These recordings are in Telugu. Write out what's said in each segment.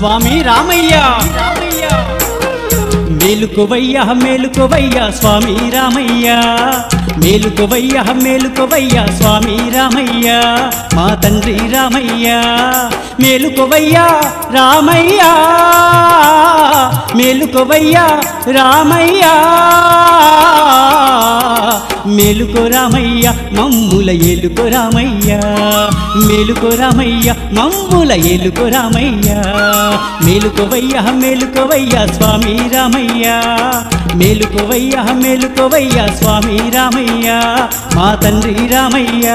స్వామి రామయ్య మేలుకోవయ్య మేలుకోవయ్య స్వామి రామయ్య మేలుకోవయ్య మేలుకోవయ్య స్వామి రామయ్య మా తండ్రి రామయ్య మేలుకోవయ్య రామయ్య మేలుకోవయ్య రామయ్య మేలుకో రామయ్య మమ్ముల ఏలుకో రామయ్య మేలుకో రామయ్య మమ్ముల ఏలుకో రామయ్య మేలుకోవయ్య మేలుకోవయ్య స్వామి రామయ్య మేలుకోవయ్య మేలుకోవయ్య స్వామి రామయ్య మా తండ్రి రామయ్య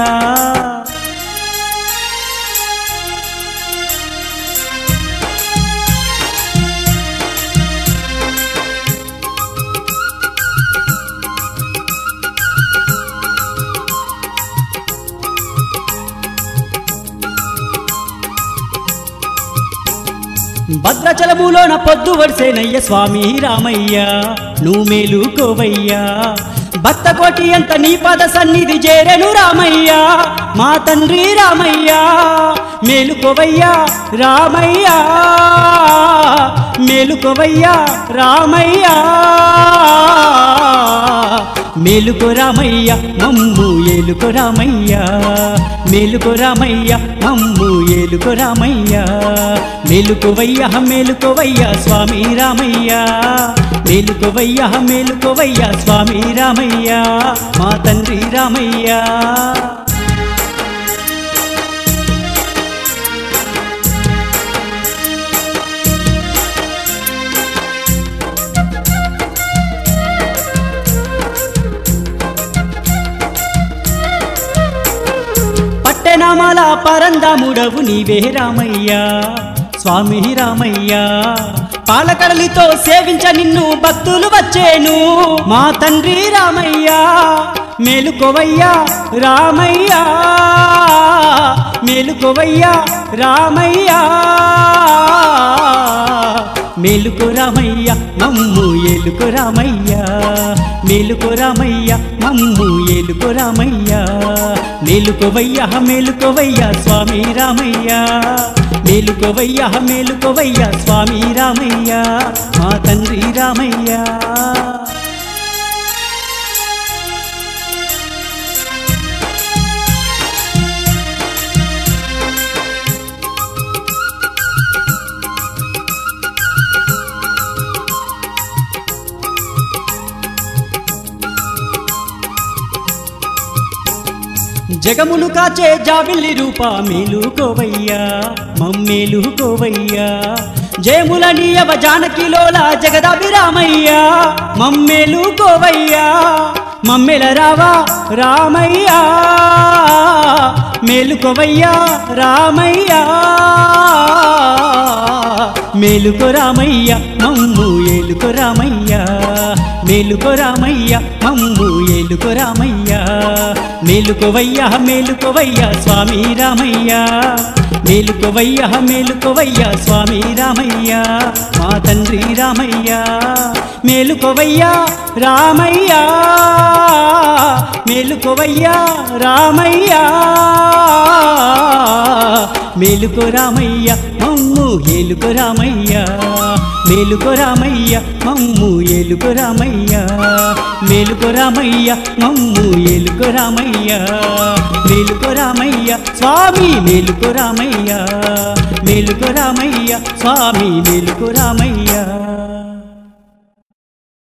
భద్రాచలములోన పొద్దు వడిసేనయ్య స్వామి రామయ్య నువ్వు మేలుకోవయ్యా భక్త కోటి అంత నీ పద సన్నిధి చేరెను రామయ్య మా తండ్రి రామయ్య మేలుకోవయ్యా రామయ్య మేలుకోవయ్యా రామయ్య మేలుకో రామయ్య మమ్ము ఏలుకో రామయ్య మేలుకో రామయ్య మమ్ము ఏలుకో రామయ్య మేలుకోవయ్య మేలుకోవయ్య స్వామి రామయ్య మేలుకోవయ్య మేలుకోవయ్య స్వామి రామయ్య మా తండ్రి రామయ్య పట్టెనామాల పరందాముడవు నీవే రామయ్య స్వామి రామయ్య పాలకడలితో సేవించ నిన్ను భక్తులు వచ్చేను మా తండ్రి రామయ్య మేలుకోవయ్యా రామయ్య మేలుకోవయ్యా రామయ్య మేలుకో రామయ్య మమ్ము ఏలుకో రామయ్య మేలుకో రామయ్య మమ్ము ఏలుకో రామయ్య మేలుకోవయ్య మేలుకోవయ్య స్వామి రామయ్య మేలుకోవయ్య మేలుకోవయ్య స్వామి రామయ్య మా తండ్రి రామయ్య జగమును కాచే జాబిల్లి రూప మేలుకోవయ్యా మమ్మేలుకోవయ్యా జయములనీయవ జానకిలోల జగదాభిరామయ్యా మమ్మేలుకోవయ్యా మమ్మెల రావా రామయ్యా మేలుకోవయ్యా రామయ్యా మేలుకో రామయ్య మమ్ము ఏలుకో రామయ్య మేలుకో రామయ్య మమ్ము ఏలుకో రామయ్య మేలుకోవయ్య మేలుకోవయ్య స్వామి రామయ్య మేలుకోవయ్య మేలుకోవయ్య స్వామి రామయ్య మా తండ్రి రామయ్య మేలుకోవయ్య రామయ్య మేలుకోవయ్య రామయ్య మేలుకో రామయ్య మమ్ము ఏలుకో రామయ్య మేలుకో రామయ్య మమ్ము ఏలుకో రామయ్య మేలుకో రామయ్య మమ్ము ఏలుకో రామయ్య మేలుకో రామయ్య స్వామి మేలుకో రామయ్య మేలుకో రామయ్య స్వామి మేలుకో రామయ్య